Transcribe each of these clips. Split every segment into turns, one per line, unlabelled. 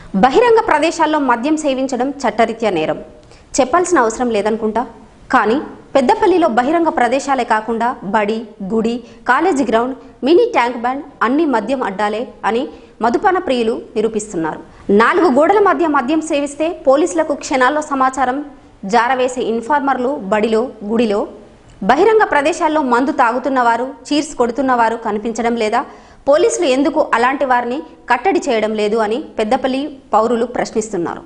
బహిరంగ ప్రదేశాల్లో మద్యం సేవించడం చట్టరీత్యా నేరం చెప్పాల్సిన అవసరం లేదనుకుంటా కానీ పెద్దపల్లిలో బహిరంగ ప్రదేశాలే కాకుండా బడి గుడి college ground mini tank bund అన్ని మద్యం అడ్డాలే అని మదుపాన ప్రియులు నిరూపిస్తున్నారు నాలుగు గోడల మధ్య మద్యం సేవిస్తే పోలీసులకు క్షణాల్లో సమాచారం జారవేసే ఇన్ఫార్మర్లు బడిలో గుడిలో బహిరంగ ప్రదేశాల్లో మందు తాగుతున్నవారు చీర్స్ కొడుతున్నవారు కనిపించడం లేదా పోలీసులు ఎందుకు అలాంటి వారిని కట్టడి చేయడం లేదు అని పెద్దపల్లి పౌరులు ప్రశ్నిస్తున్నారు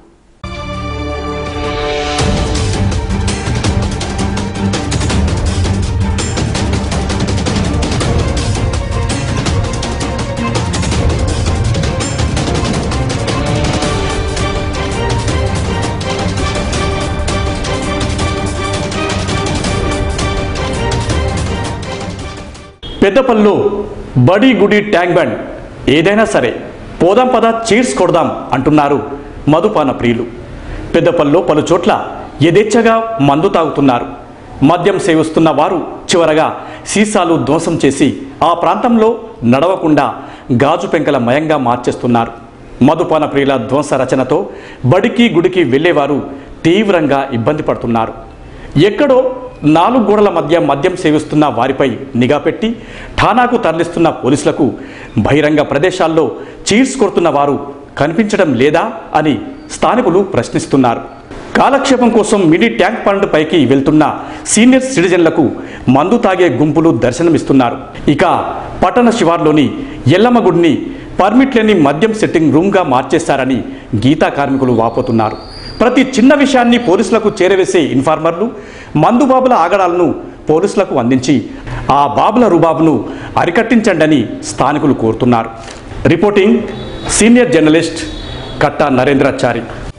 పెద్దపల్లిలో బడి గుడి ట్యాంక్ బండ్ ఏదైనా సరే పోదాం పద చీర్స్ కొడదాం అంటున్నారు మధుపాన ప్రియులు పెద్దపల్లిలో పలు చోట్ల యథేచ్ఛగా మందు తాగుతున్నారు మద్యం సేవిస్తున్న వారు చివరగా సీసాలు ధ్వంసం చేసి ఆ ప్రాంతంలో నడవకుండా గాజు పెంకల మయంగా మార్చేస్తున్నారు మధుపాన ప్రియుల ధ్వంస రచనతో బడికి గుడికి వెళ్ళేవారు తీవ్రంగా ఇబ్బంది పడుతున్నారు ఎక్కడో నాలుగు గోడల మధ్య మద్యం సేవిస్తున్న వారిపై నిఘా పెట్టి ఠానాకు తరలిస్తున్న పోలీసులకు బహిరంగ ప్రదేశాల్లో చీర్స్ కొడుతున్న వారు కనిపించడం లేదా అని స్థానికులు ప్రశ్నిస్తున్నారు కాలక్షేపం కోసం మినీ ట్యాంక్ పండ్ పైకి వెళ్తున్న సీనియర్ సిటిజన్లకు మందు తాగే గుంపులు దర్శనమిస్తున్నారు ఇక పట్టణ శివార్లోని ఎల్లమ్మ గుడిని పర్మిట్ లేని మద్యం సెట్టింగ్ రూమ్గా మార్చేశారని గీతా కార్మికులు వాపోతున్నారు ప్రతి చిన్న విషయాన్ని పోలీసులకు చేరవేసే ఇన్ఫార్మర్లు మందుబాబుల ఆగడాలను పోలీసులకు అందించి ఆ బాబుల రుబాబును అరికట్టించండని స్థానికులు కోరుతున్నారు రిపోర్టింగ్ సీనియర్ జర్నలిస్ట్ కట్టా నరేంద్రాచారి